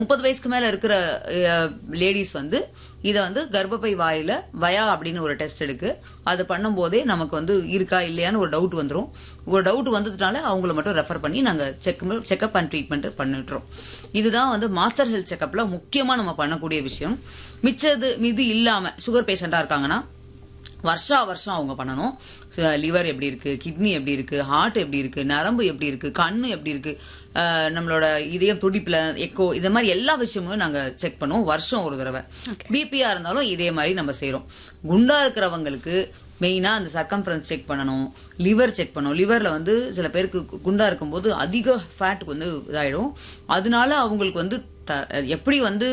முப்பது வயசுக்கு மேல இருக்கிற லேடிஸ் வந்து இதை வந்து கர்ப்பப்பை வாயில வயா அப்படின்னு ஒரு டெஸ்ட் எடுக்கு அது பண்ணும்போதே நமக்கு வந்து இருக்கா இல்லையான்னு ஒரு டவுட் வந்துரும் ஒரு டவுட் வந்ததுனால அவங்கள மட்டும் ரெஃபர் பண்ணி நாங்க செக் செக்அப் அண்ட் ட்ரீட்மெண்ட் பண்ணிட்டுறோம் இதுதான் வந்து மாஸ்டர் ஹெல்த் செக்அப்ல முக்கியமா நம்ம பண்ணக்கூடிய விஷயம் மிச்சது இது இல்லாம சுகர் பேஷண்டா இருக்காங்கன்னா வருஷா வருஷம் அவங்க பண்ணணும் லிவர் எப்படி இருக்கு கிட்னி எப்படி இருக்கு ஹார்ட் எப்படி இருக்கு நரம்பு எப்படி இருக்கு கண்ணு எப்படி இருக்கு அஹ், நம்மளோட இதயம் துடிப்புல எக்கோ இந்த மாதிரி எல்லா விஷயமும் நாங்க செக் பண்ணுவோம் வருஷம் ஒரு தடவை பிபியா இருந்தாலும் இதே மாதிரி நம்ம செய்றோம் குண்டா இருக்கிறவங்களுக்கு மெயினா அந்த சர்க்கம்ஃபரன்ஸ் செக் பண்ணணும் லிவர் செக் பண்ணணும் லிவர்ல வந்து சில பேருக்கு குண்டா இருக்கும்போது அதிக ஃபேட் வந்து இதாயிடும் அதனால அவங்களுக்கு வந்து த- எப்படி வந்து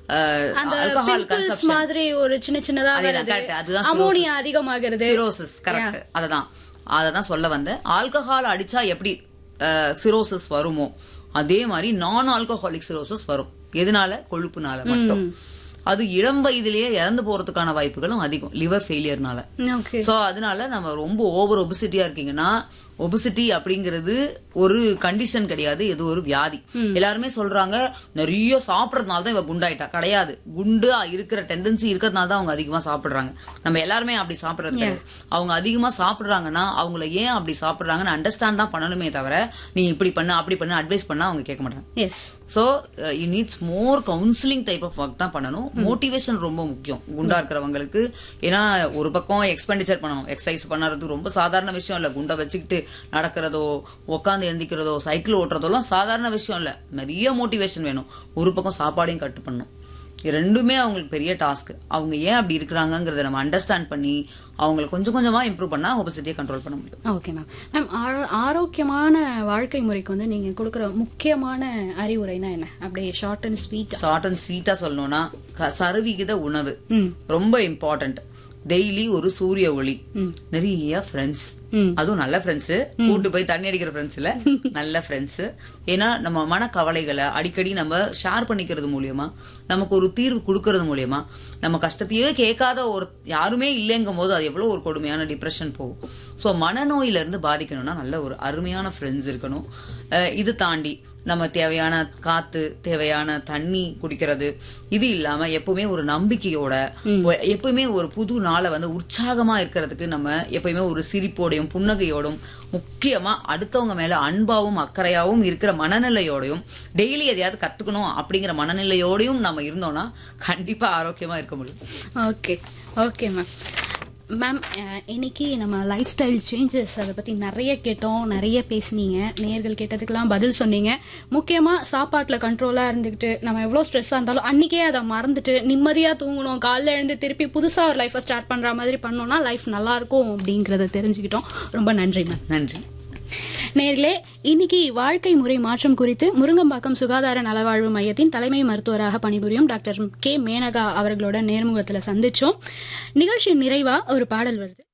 அந்த ஆல்கஹால் pimples கன்சப்ஷன் மாதிரி ஒரு சின்ன சின்னதா அதேதான், வருது correct. அதுதான் அமோனியா அதிகமாகிறது சிரோசிஸ் கரெக்ட் அததான் அததான் சொல்ல வந்தேன் ஆல்கஹால் அடிச்சா எப்படி சிரோசிஸ் வருமோ அதே மாதிரி நான் ஆல்கஹாலிக் சிரோசிஸ் வரும் எதனால கொழுப்புனால மட்டும் அது இளம் வயதிலேயே இறந்து போறதுக்கான வாய்ப்புகளும் அதிகம் லிவர் ஃபெயிலியர்னால ஓகே சோ அதனால நம்ம ரொம்ப ஓவர் ஒபிசிட்டியா இருக்கீங்கன்னா ஒபிசிட்டி அப்படிங்கிறது ஒரு கண்டிஷன் கிடையாது இது ஒரு வியாதி எல்லாருமே சொல்றாங்க நிறைய சாப்பிடறதுனால தான் இவ குண்டாயிட்டா கிடையாது குண்டா இருக்கிற டெண்டன்சி இருக்கிறதுனால தான் அவங்க அதிகமா சாப்பிடுறாங்க நம்ம எல்லாருமே அப்படி சாப்பிடுறது கிடையாது அவங்க அதிகமா சாப்பிடுறாங்கன்னா அவங்கள ஏன் அப்படி சாப்பிடுறாங்கன்னு அண்டர்ஸ்டாண்ட் தான் பண்ணணுமே தவிர நீ இப்படி பண்ணு அப்படி பண்ணு அட்வைஸ் பண்ணா அவங்க கேட்க மாட்டாங்க yes so you needs more counselling type of work தான் பண்ணணும் மோட்டிவேஷன் ரொம்ப முக்கியம் குண்டா இருக்கிறவங்களுக்கு ஏன்னா ஒரு பக்கம் எக்ஸ்பெண்டிச்சர் பண்ணணும் எக்ஸசைஸ் பண்ணறது ரொம்ப சாதாரண விஷயம் இல்ல குண்டை வச்சுக்கிட்டு நடக்கிறதோ உட்காந்து எந்திக்கிறதோ சைக்கிள் ஓட்டுறதோலாம் சாதாரண விஷயம் இல்ல நிறைய மோட்டிவேஷன் வேணும் ஒரு பக்கம் சாப்பாடையும் கட்டு பண்ணணும் இது ரெண்டுமே அவங்களுக்கு பெரிய டாஸ்க் அவங்க ஏன் அப்படி இருக்கிறாங்கங்கறத நம்ம அண்டர்ஸ்டாண்ட் பண்ணி அவங்களை கொஞ்சம் கொஞ்சமா இம்ப்ரூவ் பண்ணா ஒபசிட்டியை கண்ட்ரோல் பண்ண முடியும் ஓகே மேம் மேம் ஆரோக்கியமான வாழ்க்கை முறைக்கு வந்து நீங்க கொடுக்குற முக்கியமான அறிவுரைனா என்ன அப்படியே short and sweet short and ஸ்வீட்டா சொல்லணும்னா க- சரிவிகித உணவு ம் ரொம்ப இம்பார்ட்டன்ட் டெய்லி ஒரு சூரிய ஒளி ம். நிறைய ஃப்ரெண்ட்ஸ் ம். அதுவும் நல்ல ஃப்ரெண்ட்ஸ் கூட்டு போய் தண்ணி அடிக்கிற ஃப்ரெண்ட்ஸ் இல்ல நல்ல ஃப்ரெண்ட்ஸ் ஏன்னா நம்ம மனக்கவலைகளை அடிக்கடி நம்ம ஷேர் பண்ணிக்கிறது மூலியமா நமக்கு ஒரு தீர்வு கொடுக்கறது மூலியமா நம்ம கஷ்டத்தையே கேட்காத ஒரு யாருமே இல்லைங்கும் போது அது எவ்வளவு ஒரு கொடுமையான டிப்ரெஷன் போகும் சோ மனநோயில இருந்து பாதிக்கணும்னா நல்ல ஒரு அருமையான ஃப்ரெண்ட்ஸ் இருக்கணும் அஹ் இது தாண்டி நம்ம தேவையான காத்து தேவையான தண்ணி குடிக்கிறது இது இல்லாம எப்பவுமே ஒரு நம்பிக்கையோட ஒ- எப்பவுமே ஒரு புது நாளை வந்து உற்சாகமா இருக்கிறதுக்கு நம்ம எப்பயுமே ஒரு சிரிப்போடையும் புன்னகையோடும் முக்கியமா அடுத்தவங்க மேல அன்பாவும் அக்கறையாவும் இருக்கிற மனநிலையோடையும் டெய்லி எதையாவது கத்துக்கணும் அப்படிங்கிற மனநிலையோடையும் நம்ம இருந்தோம்னா கண்டிப்பா ஆரோக்கியமா இருக்க முடியும் ஓகே ஓகே மேம் மேம் இன்னைக்கு நம்ம லைஃப் ஸ்டைல் சேஞ்சஸ் அதை பற்றி நிறைய கேட்டோம் நிறைய பேசுனீங்க நேர்கள் கேட்டதுக்கெல்லாம் பதில் சொன்னீங்க முக்கியமாக சாப்பாட்டில் கண்ட்ரோலாக இருந்துக்கிட்டு நம்ம எவ்வளோ ஸ்ட்ரெஸ்ஸாக இருந்தாலும் அன்றைக்கே அதை மறந்துட்டு நிம்மதியாக தூங்கணும் காலைல எழுந்து திருப்பி புதுசாக ஒரு லைஃப்பை ஸ்டார்ட் பண்ணுற மாதிரி பண்ணோம்னா லைஃப் நல்லாயிருக்கும் அப்படிங்கிறத தெரிஞ்சுக்கிட்டோம் ரொம்ப நன்றி மேம் நன்றி நேர்களே இன்னைக்கு வாழ்க்கை முறை மாற்றம் குறித்து முருங்கம்பாக்கம் சுகாதார நலவாழ்வு மையத்தின் தலைமை மருத்துவராக பணிபுரியும் டாக்டர் கே மேனகா அவர்களோட நேர்முகத்துல சந்திச்சோம் நிகழ்ச்சி நிறைவா ஒரு பாடல் வருது